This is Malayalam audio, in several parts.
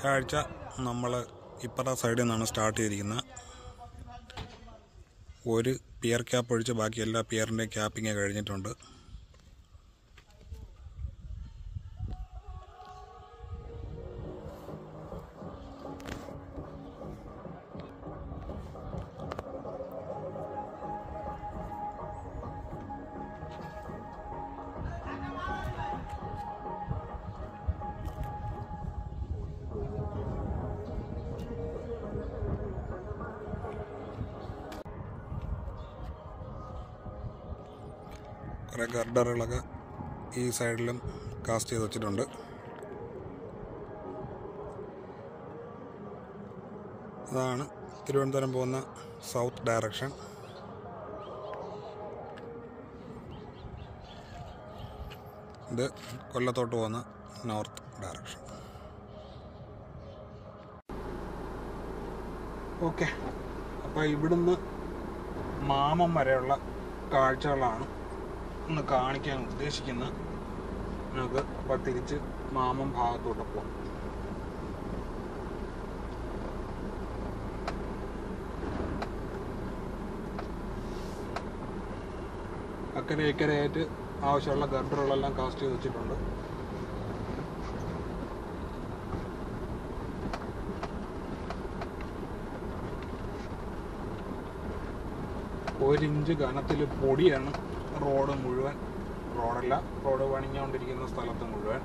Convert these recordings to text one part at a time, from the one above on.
ആഴ്ച നമ്മൾ ഇപ്പറ സൈഡിൽ നിന്നാണ് സ്റ്റാർട്ട് ചെയ്തിരിക്കുന്നത് ഒരു പിയർ ക്യാപ്പ് ഒഴിച്ച് ബാക്കി എല്ലാ പിയറിൻ്റെയും ക്യാപ്പിങ് കഴിഞ്ഞിട്ടുണ്ട് കുറേ ഗർഡറുകളൊക്കെ ഈ സൈഡിലും കാസ്റ്റ് ചെയ്ത് വെച്ചിട്ടുണ്ട് അതാണ് തിരുവനന്തപുരം പോകുന്ന സൗത്ത് ഡയറക്ഷൻ ഇത് കൊല്ലത്തോട്ട് പോകുന്ന നോർത്ത് ഡയറക്ഷൻ ഓക്കെ അപ്പോൾ ഇവിടുന്ന് മാമം വരെയുള്ള കാഴ്ചകളാണ് ഒന്ന് കാണിക്കാൻ ഉദ്ദേശിക്കുന്നത് നമുക്ക് അപ്പോൾ തിരിച്ച് മാമം ഭാഗത്തോട്ട് പോകാം അക്കരെ ഇക്കരയായിട്ട് ആവശ്യമുള്ള ഗർഡറുകളെല്ലാം കാസ്റ്റ് ചെയ്ത് വെച്ചിട്ടുണ്ട് ഒരിഞ്ച് കനത്തിൽ പൊടിയാണ് റോഡ് മുഴുവൻ റോഡല്ല റോഡ് പണിഞ്ഞുകൊണ്ടിരിക്കുന്ന സ്ഥലത്ത് മുഴുവൻ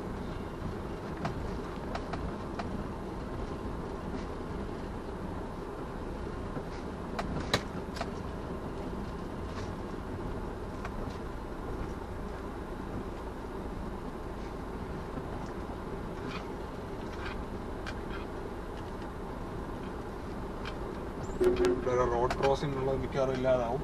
ഇവിടെ ഒരു റോഡ് ക്രോസിംഗ് ഉള്ളത് മിക്കവാറും ഇല്ലാതാവും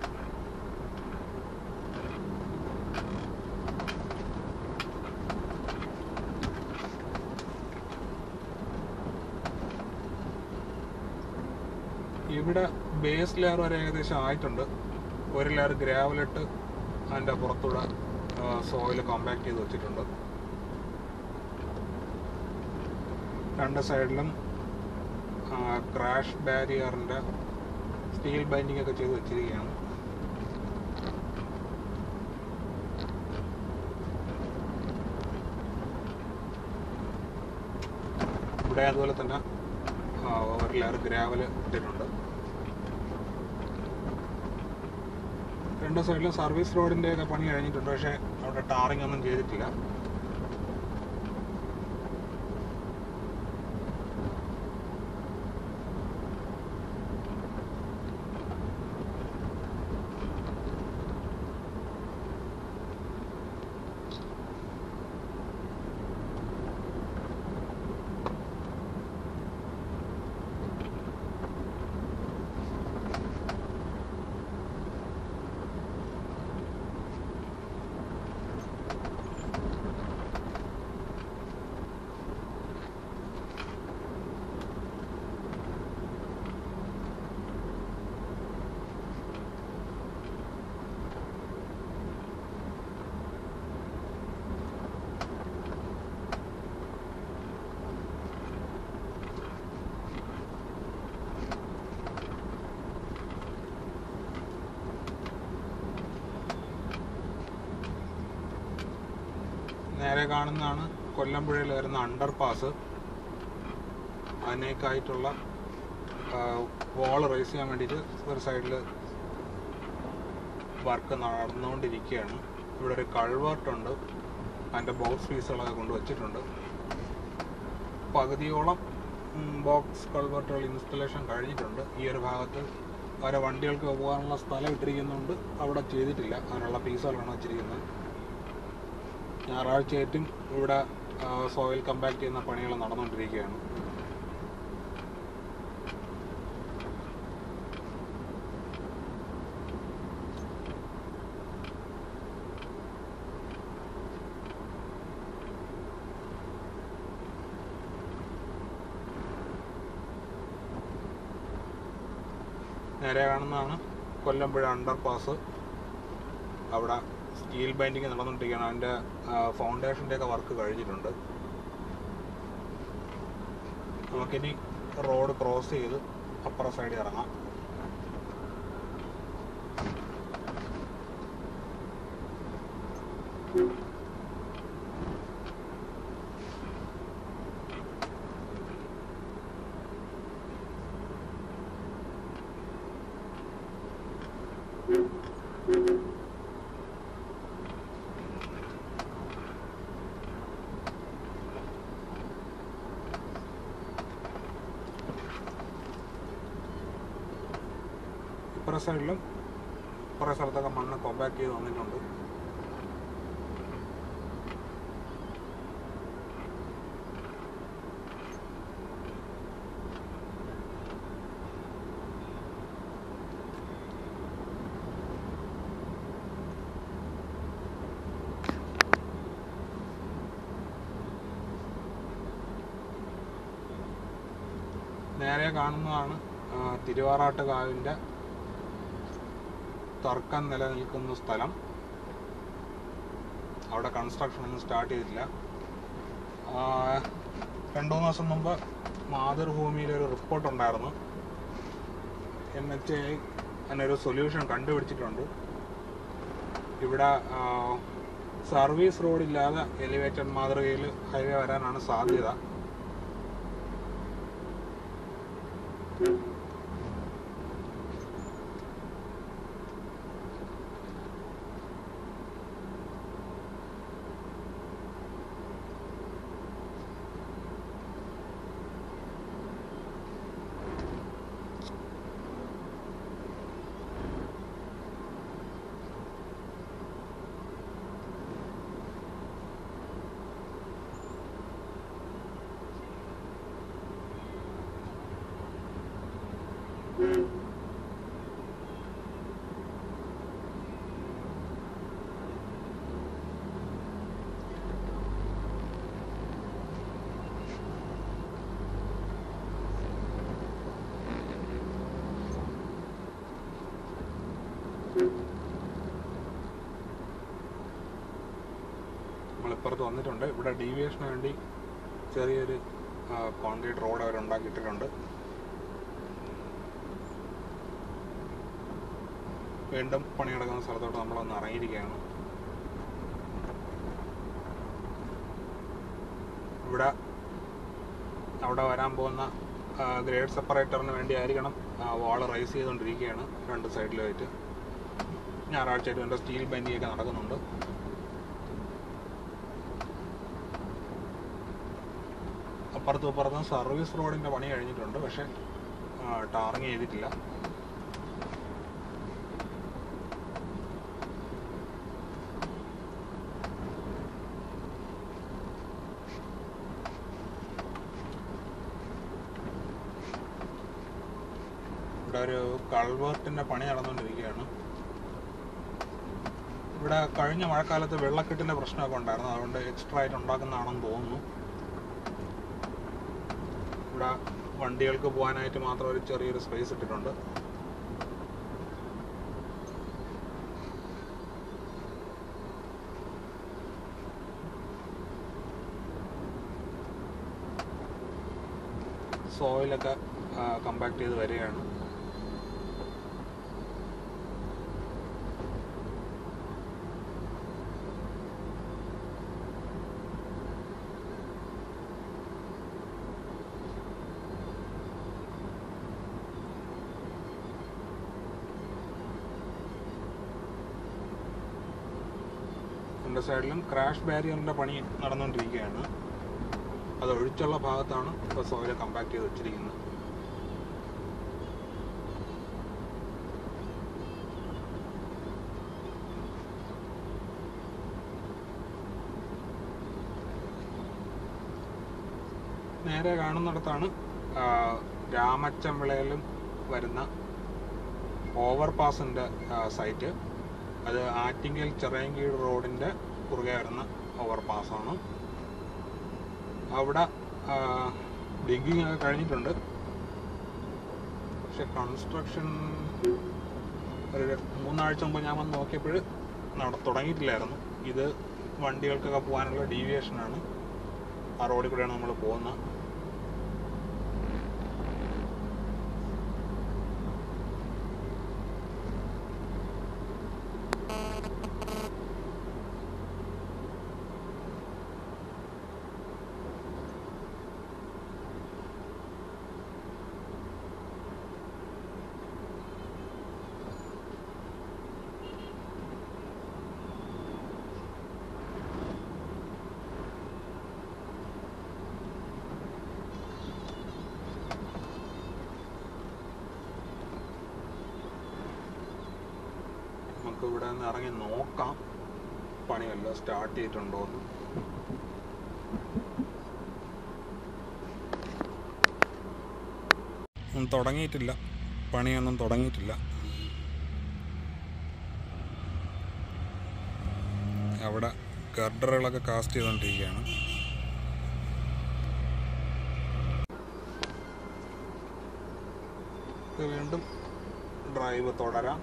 ഇവിടെ ബേസ് ലെയർ വരെ ഏകദേശം ആയിട്ടുണ്ട് ഒരു ലെയർ ഗ്രാവലിട്ട് അതിൻ്റെ പുറത്തൂടെ സോയിൽ കോമ്പാക്ട് ചെയ്ത് വെച്ചിട്ടുണ്ട് രണ്ട് സൈഡിലും ക്രാഷ് ബാരിയറിൻ്റെ സ്റ്റീൽ ബൈൻഡിങ് ഒക്കെ ചെയ്ത് വെച്ചിരിക്കുകയാണ് ഇവിടെ അതുപോലെ തന്നെ ആ, ഒരു ലെയർ ഗ്രാവൽ ഇട്ടിട്ടുണ്ട് രണ്ട് സൈഡിലും സർവീസ് റോഡിൻ്റെ ഒക്കെ പണി കഴിഞ്ഞിട്ടുണ്ട് പക്ഷേ അവിടെ ടാറിങ് ഒന്നും ചെയ്തിട്ടില്ല നേരെ കാണുന്നതാണ് കൊല്ലമ്പുഴയിൽ വരുന്ന അണ്ടർ പാസ് അതിനേക്കായിട്ടുള്ള വാൾ റേസ് ചെയ്യാൻ വേണ്ടിയിട്ട് ഒരു സൈഡിൽ വർക്ക് നടന്നുകൊണ്ടിരിക്കുകയാണ് ഇവിടെ ഒരു കൾവർട്ടുണ്ട് അതിൻ്റെ ബോക്സ് പീസുകളൊക്കെ കൊണ്ടുവച്ചിട്ടുണ്ട് പകുതിയോളം ബോക്സ് കൾവർട്ടുകൾ ഇൻസ്റ്റലേഷൻ കഴിഞ്ഞിട്ടുണ്ട് ഈ ഒരു ഭാഗത്ത് വരെ വണ്ടികൾക്ക് പോകാനുള്ള സ്ഥലം ഇട്ടിരിക്കുന്നുണ്ട് അവിടെ ചെയ്തിട്ടില്ല അതിനുള്ള പീസുകളാണ് വെച്ചിരിക്കുന്നത് ഞായറാഴ്ചയായിട്ടും ഇവിടെ സോയിൽ കമ്പാക്ട് ചെയ്യുന്ന പണികൾ നടന്നുകൊണ്ടിരിക്കുകയാണ് നേരെ കാണുന്നതാണ് കൊല്ലമ്പുഴ അണ്ടർ പാസ് അവിടെ സ്റ്റീൽ ബൈൻഡിങ് നടന്നുകൊണ്ടിരിക്കുകയാണ് അതിൻ്റെ ഫൗണ്ടേഷൻ്റെ ഒക്കെ വർക്ക് കഴിഞ്ഞിട്ടുണ്ട് നമുക്കിനി റോഡ് ക്രോസ് ചെയ്ത് അപ്പുറ സൈഡിൽ ഇറങ്ങാം ഇപ്പുറ സൈഡിലും കുറേ സ്ഥലത്തൊക്കെ മണ്ണ് കോമ്പാക്ട് ചെയ്ത് വന്നിട്ടുണ്ട് നേരെ കാണുന്നതാണ് ആ, തിരുവാറാട്ട് കാവിൻ്റെ തർക്കം നിലനിൽക്കുന്ന സ്ഥലം അവിടെ കൺസ്ട്രക്ഷൻ ഒന്നും സ്റ്റാർട്ട് ചെയ്തിട്ടില്ല ആ, രണ്ടു മൂന്ന് ദിവസം മുമ്പ് മാതൃഭൂമിയിൽ ഒരു റിപ്പോർട്ട് ഉണ്ടായിരുന്നു എൻ എച്ച് ഐ അതിനൊരു സൊല്യൂഷൻ കണ്ടുപിടിച്ചിട്ടുണ്ട് ഇവിടെ സർവീസ് റോഡില്ലാതെ എലിവേറ്റഡ് മാതൃകയിൽ ഹൈവേ വരാനാണ് സാധ്യത നമ്മളിപ്പുറത്ത് വന്നിട്ടുണ്ട് ഇവിടെ ഡീവിയേഷന് വേണ്ടി ചെറിയൊരു കോൺക്രീറ്റ് റോഡ് അവർ ഉണ്ടാക്കിയിട്ടിട്ടുണ്ട് വീണ്ടും പണി നടക്കുന്ന സ്ഥലത്തോട്ട് നമ്മളൊന്ന് ഇറങ്ങിയിരിക്കുകയാണ് ഇവിടെ അവിടെ വരാൻ പോകുന്ന ഗ്രേഡ് സെപ്പറേറ്ററിന് വേണ്ടി ആയിരിക്കണം വാൾ റൈസ് ചെയ്തുകൊണ്ടിരിക്കുകയാണ് രണ്ട് സൈഡിലുമായിട്ട് ഞായറാഴ്ചയായിട്ട് എൻ്റെ സ്റ്റീൽ ബൈൻഡിങ് ഒക്കെ നടക്കുന്നുണ്ട് അപ്പുറത്തും ഇപ്പുറത്തും സർവീസ് റോഡിൻ്റെ പണി കഴിഞ്ഞിട്ടുണ്ട് പക്ഷേ ടാറിങ് ചെയ്തിട്ടില്ല ഇവിടെ ഒരു കൾവേർട്ടിൻ്റെ പണി നടന്നുകൊണ്ടിരിക്കുകയാണ് ഇവിടെ കഴിഞ്ഞ മഴക്കാലത്ത് വെള്ളക്കെട്ടിൻ്റെ പ്രശ്നമൊക്കെ ഉണ്ടായിരുന്നു അതുകൊണ്ട് എക്സ്ട്രാ ആയിട്ട് ഉണ്ടാക്കുന്നതാണെന്ന് തോന്നുന്നു ഇവിടെ വണ്ടികൾക്ക് പോകാനായിട്ട് മാത്രം ഒരു ചെറിയൊരു സ്പേസ് ഇട്ടിട്ടുണ്ട് സോയിലൊക്കെ കമ്പാക്ട് ചെയ്ത് വരികയാണ് രണ്ട് സൈഡിലും ക്രാഷ് ബാരിയറിന്റെ പണി നടന്നുകൊണ്ടിരിക്കുകയാണ് അത് ഒഴിച്ചുള്ള ഭാഗത്താണ് ഇപ്പോൾ സോയിൽ കമ്പാക്ട് ചെയ്ത് വെച്ചിരിക്കുന്നത് നേരെ കാണുന്നിടത്താണ് ആ, രാമച്ചമ്പിളയിലും വരുന്ന ഓവർ പാസിൻ്റെ സൈറ്റ് അത് ആറ്റിങ്ങൽ ചിറയൻകീഴ് റോഡിൻ്റെ കുറുകെ വരുന്ന ഓവർ പാസ്സാണ് അവിടെ ഡിഗിങ് ഒക്കെ കഴിഞ്ഞിട്ടുണ്ട് പക്ഷെ കൺസ്ട്രക്ഷൻ ഒരു മൂന്നാഴ്ച മുമ്പ് ഞാൻ വന്ന് നോക്കിയപ്പോൾ നട തുടങ്ങിയിട്ടില്ലായിരുന്നു ഇത് വണ്ടികൾക്കൊക്കെ പോകാനുള്ള ഡീവിയേഷനാണ് ആ റോഡിൽ കൂടെയാണ് നമ്മൾ പോകുന്നത് നമുക്ക് ഇവിടെ നിന്ന് ഇറങ്ങി നോക്കാം പണി വല്ലതും സ്റ്റാർട്ട് ചെയ്തിട്ടുണ്ടോ എന്ന് ഒന്നും തുടങ്ങിയിട്ടില്ല പണിയൊന്നും തുടങ്ങിയിട്ടില്ല അവിടെ ഗർഡറുകളൊക്കെ കാസ്റ്റ് ചെയ്തുകൊണ്ടിരിക്കുകയാണ് ഇത് വീണ്ടും ഡ്രൈവ് തുടരാം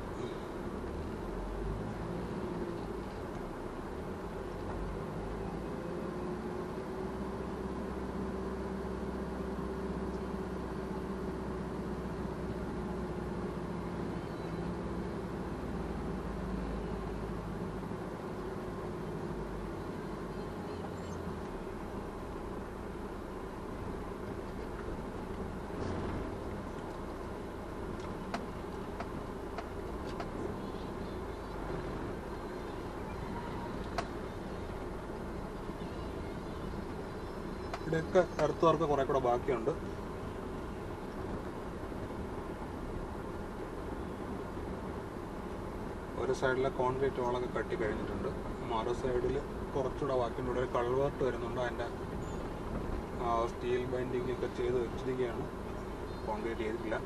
ഇവിടെയൊക്കെ എർത്ത് വർക്ക് കുറെ കൂടെ ബാക്കിയുണ്ട് ഒരു സൈഡിലെ കോൺക്രീറ്റ് വാളൊക്കെ കട്ടി കഴിഞ്ഞിട്ടുണ്ട് മറു സൈഡിൽ കുറച്ചുകൂടെ ബാക്കിയുണ്ട് ഇവിടെ ഒരു കൾവേർട്ട് വരുന്നുണ്ട് അതിൻ്റെ സ്റ്റീൽ ബൈൻഡിങ് ഒക്കെ ചെയ്ത് വെച്ചിരിക്കുകയാണ് കോൺക്രീറ്റ് ചെയ്തിട്ടില്ല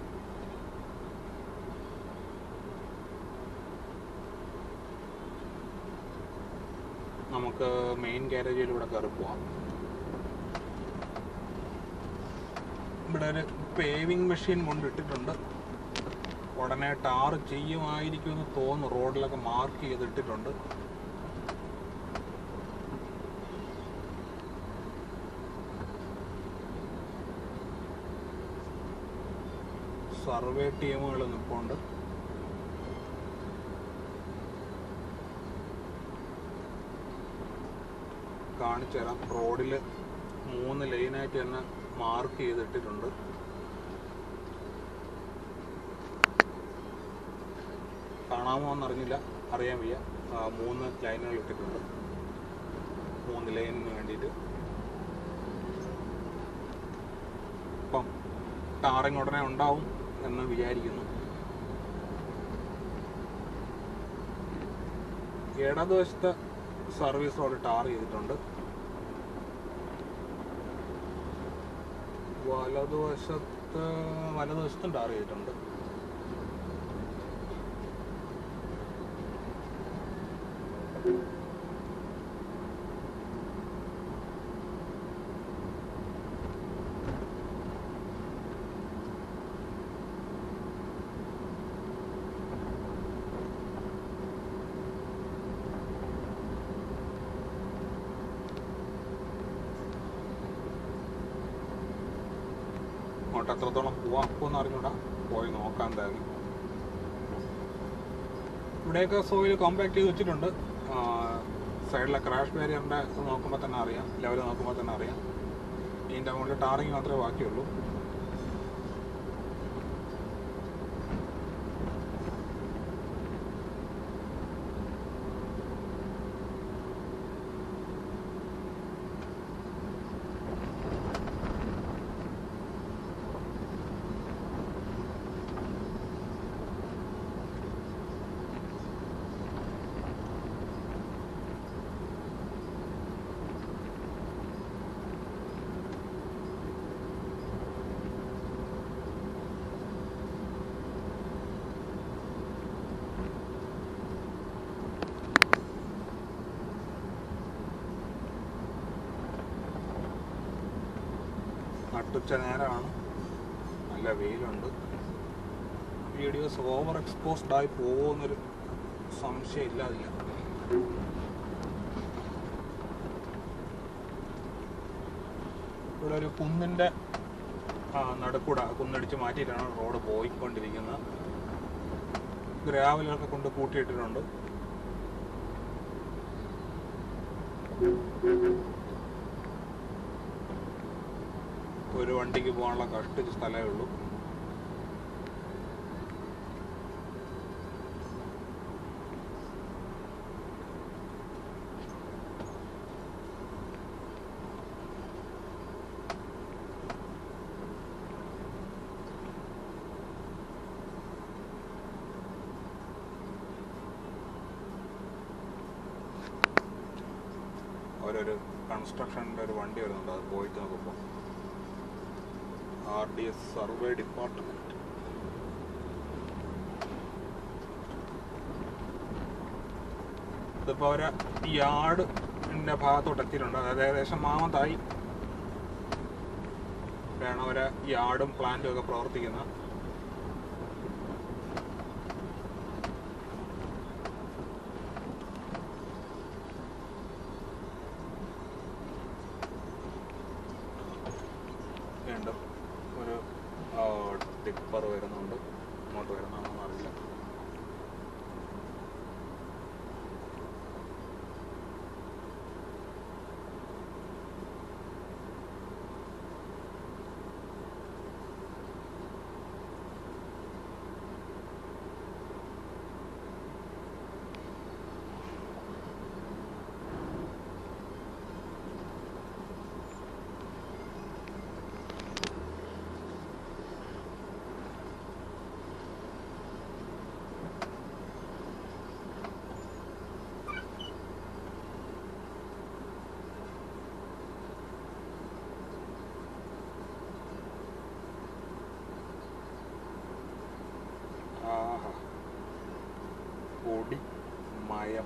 നമുക്ക് മെയിൻ ഗ്യാരേജിലൂടെ കയറി പോവാം ഇവിടെ ഒരു പേവിങ് മെഷീൻ കൊണ്ടിട്ടിട്ടുണ്ട് ഉടനെ ടാർ ചെയ്യുമായിരിക്കുമെന്ന് തോന്നുന്നു റോഡിലൊക്കെ മാർക്ക് ചെയ്തിട്ടിട്ടുണ്ട് സർവേ ടീമുകൾ നിൽപ്പുണ്ട് കാണിച്ചു തരാം റോഡിൽ മൂന്ന് ലൈനായിട്ട് തന്നെ മാർക്ക് ചെയ്തിട്ടിട്ടുണ്ട് കാണാമോ എന്നറിഞ്ഞില്ല അറിയാൻ വയ്യ ആ, മൂന്ന് ലൈനുകൾ ഇട്ടിട്ടുണ്ട് മൂന്ന് ലൈനിന് വേണ്ടിയിട്ട് അപ്പം ടാറിങ് ഉടനെ ഉണ്ടാവും എന്ന് വിചാരിക്കുന്നു ഇടതുവശത്തെ സർവീസ് റോഡ് ടാർ ചെയ്തിട്ടുണ്ട് വലതുവശത്ത് വലതുവശത്തും ടാർ ചെയ്തിട്ടുണ്ട് അങ്ങോട്ട് എത്രത്തോളം പോവാൻ പോകുന്ന അറിഞ്ഞൂടാ പോയി നോക്കാം എന്തായാലും ഇവിടെയൊക്കെ സോയിൽ കോമ്പാക്ട് ചെയ്ത് വെച്ചിട്ടുണ്ട് സൈഡിലെ ക്രാഷ് ബാരിയറിൻ്റെ നോക്കുമ്പോൾ തന്നെ അറിയാം ലെവൽ നോക്കുമ്പോൾ തന്നെ അറിയാം ഇതിൻ്റെ മുകളിൽ ടാറിങ് മാത്രമേ ബാക്കിയുള്ളൂ നട്ടുച്ച നേരമാണ് നല്ല വെയിലുണ്ട് വീഡിയോസ് ഓവർ എക്സ്പോസ്ഡ് ആയി പോകുന്നൊരു സംശയം ഇല്ലാതില്ല ഇവിടെ ഒരു കുന്നിൻ്റെ നടുക്കൂടെ കുന്നടിച്ച് മാറ്റിയിട്ടാണ് റോഡ് പോയിക്കൊണ്ടിരിക്കുന്നത് ഗ്രാവലൊക്കെ കൊണ്ട് കൂട്ടിയിട്ടിട്ടുണ്ട് ഒരു വണ്ടിക്ക് പോകാനുള്ള കഷ്ടിച്ച് സ്ഥലമേ ഉള്ളൂ അവരൊരു കൺസ്ട്രക്ഷൻ്റെ ഒരു വണ്ടി വരുന്നുണ്ട് അത് പോയിട്ട് നോക്കുമ്പോൾ R D S survey department ഇതിപ്പോൾ അവരെ യാർഡിൻ്റെ ഭാഗത്തോട്ട് എത്തിയിട്ടുണ്ട് അതായത് ഏകദേശം മാമത്തായി വേണം അവരെ യാർഡും പ്ലാന്റും ഒക്കെ പ്രവർത്തിക്കുന്നത് വീണ്ടും ഒരു ടിപ്പർ വരുന്നുണ്ട് ഇങ്ങോട്ട് വരുന്നതാണെന്ന് അറിയില്ല ആഹാ പൊടി മയം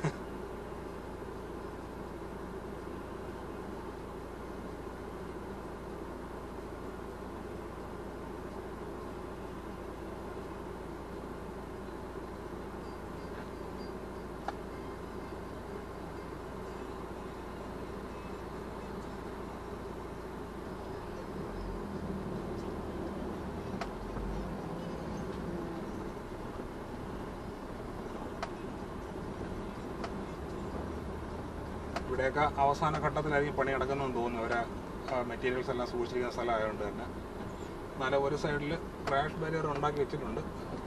ഇവിടെയൊക്കെ അവസാന ഘട്ടത്തിലായിരിക്കും പണി നടക്കുന്നതെന്ന് തോന്നുന്നു അവരെ മെറ്റീരിയൽസ് എല്ലാം സൂക്ഷിച്ചിരിക്കുന്ന സ്ഥലമായതുകൊണ്ട് തന്നെ എന്നാലും ഒരു സൈഡിൽ ക്രാഷ് ബാരിയർ ഉണ്ടാക്കി വെച്ചിട്ടുണ്ട്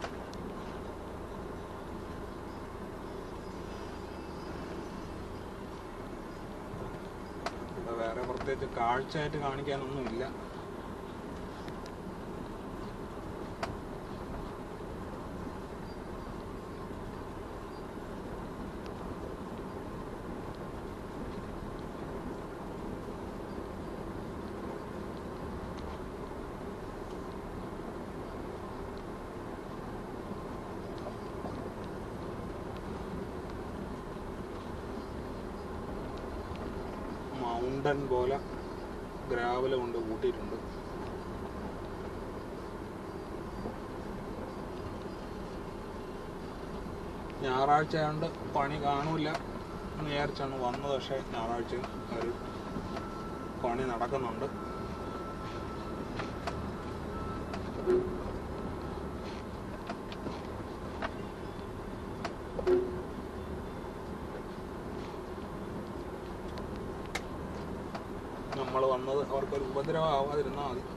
ഇവിടെ വേറെ പ്രത്യേകിച്ച് കാഴ്ചയായിട്ട് കാണിക്കാനൊന്നുമില്ല മൗണ്ടൻ പോലെ ഗ്രാവൽ കൊണ്ട് കൂട്ടിയിട്ടുണ്ട് ഞായറാഴ്ച ആയതുകൊണ്ട് പണി കാണൂല എന്ന് വിചാരിച്ചാണ് വന്നത് പക്ഷേ ഞായറാഴ്ച ഒരു പണി നടക്കുന്നുണ്ട് നമ്മൾ വന്നത് അവർക്കൊരു ഉപദ്രവം ആവാതിരുന്നാൽ മതി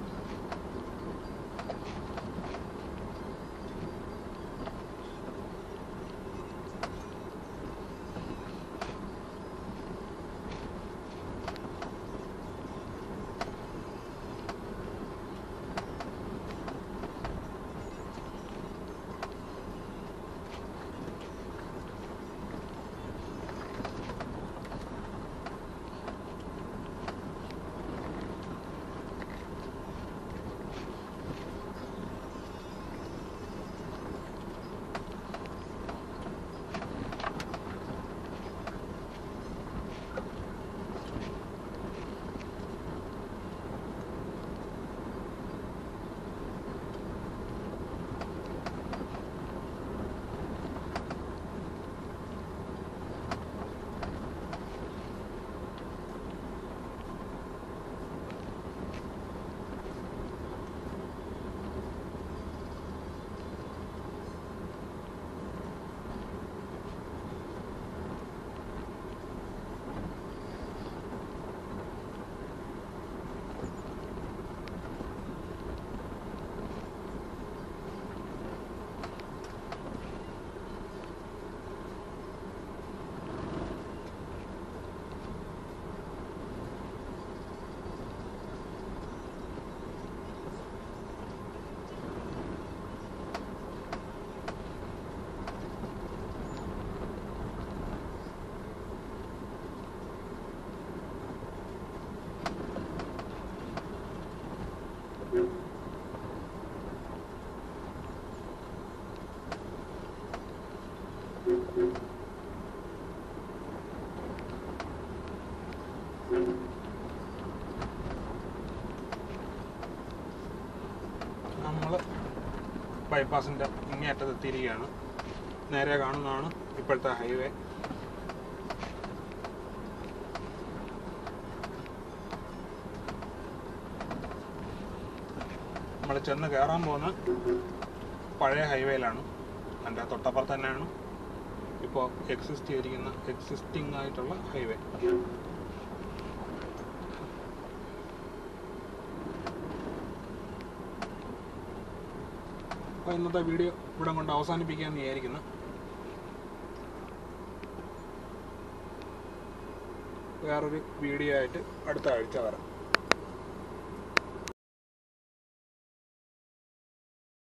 നമ്മൾ ബൈപ്പാസിൻ്റെ ഇങ്ങേയറ്റത്ത് എത്തിയിരിക്കുകയാണ് നേരെ കാണുന്നതാണ് ഇപ്പോഴത്തെ ഹൈവേ നമ്മൾ ചെന്ന് കയറാൻ പോകുന്ന പഴയ ഹൈവേയിലാണ് എൻ്റെ തൊട്ടപ്പുറത്ത് തന്നെയാണ് ഇപ്പോൾ എക്സിസ്റ്റ് ചെയ്തിരിക്കുന്ന എക്സിസ്റ്റിംഗ് ആയിട്ടുള്ള ഹൈവേ അപ്പോൾ ഇന്നത്തെ വീഡിയോ ഇവിടെ കൊണ്ട് അവസാനിപ്പിക്കാമെന്ന് വിചാരിക്കുന്നു വേറൊരു വീഡിയോ ആയിട്ട് അടുത്ത ആഴ്ച വരാം